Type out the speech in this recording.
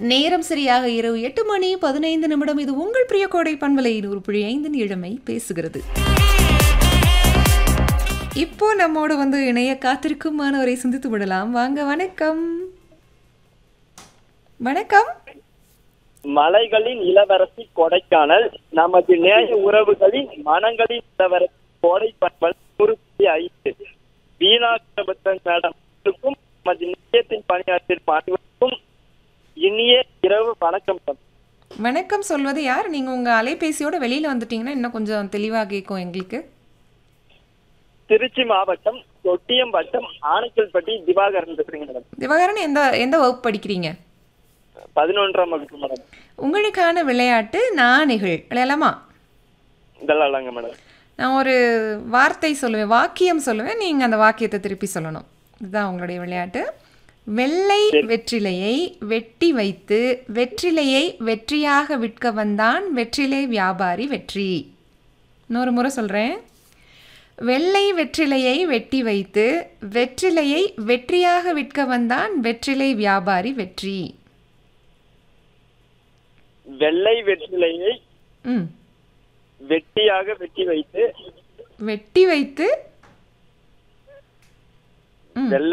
நேரம் சரியாக இரவு எட்டு மணி பதினைந்து நிமிடம் இது உங்கள் பிரிய கோடை பண்பலை நூறு புள்ளி ஐந்தின் இளமை பேசுகிறது இப்போ நம்மோடு வந்து இணைய காத்திருக்கும் மாணவரை சிந்தித்து விடலாம் வாங்க வணக்கம் வணக்கம் மலைகளின் இளவரசி கொடைக்கானல் நமது நேய உறவுகளின் மனங்களின் இளவரசி கோடை பண்பல் நூறு புள்ளி ஐந்து வீணாக்கபத்தன் மேடம்க்கும் நமது நிலையத்தின் பணியாற்றிய அனைவருக்கும் இனிய இரவு வணக்கம் மேடம். வணக்கம் சொல்வது யார் நீங்க உங்க அலைபேசியோட வெளியில வந்துட்டீங்கன்னா இன்னும் கொஞ்சம் தெளிவா கேட்கும் எங்களுக்கு திருச்சி மாவட்டம் தொட்டியம் வட்டம் ஆனைக்கல்பட்டி திவாகரன் பேசுறீங்க மேடம் திவாகரன் எந்த எந்த வகுப்பு படிக்கிறீங்க பதினொன்றாம் வகுப்பு மேடம் உங்களுக்கான விளையாட்டு நாணிகள் விளையாடலாமா இதெல்லாம் இல்லைங்க மேடம் நான் ஒரு வார்த்தை சொல்லுவேன் வாக்கியம் சொல்லுவேன் நீங்கள் அந்த வாக்கியத்தை திருப்பி சொல்லணும் இதுதான் உங்களுடைய விளையாட்டு வெள்ளை வெற்றிலையை வெட்டி வைத்து வெற்றிலையை வெற்றியாக விற்க வந்தான் வெற்றிலை வியாபாரி வெற்றி இன்னொரு முறை சொல்கிறேன் வெள்ளை வெற்றிலையை வெட்டி வைத்து வெற்றிலையை வெற்றியாக விற்க வந்தான் வெற்றிலை வியாபாரி வெற்றி வெள்ளை வெற்றிலையை ம் வெட்டியாக வெட்டி வைத்து வெட்டி வைத்து ம் வெள்ளை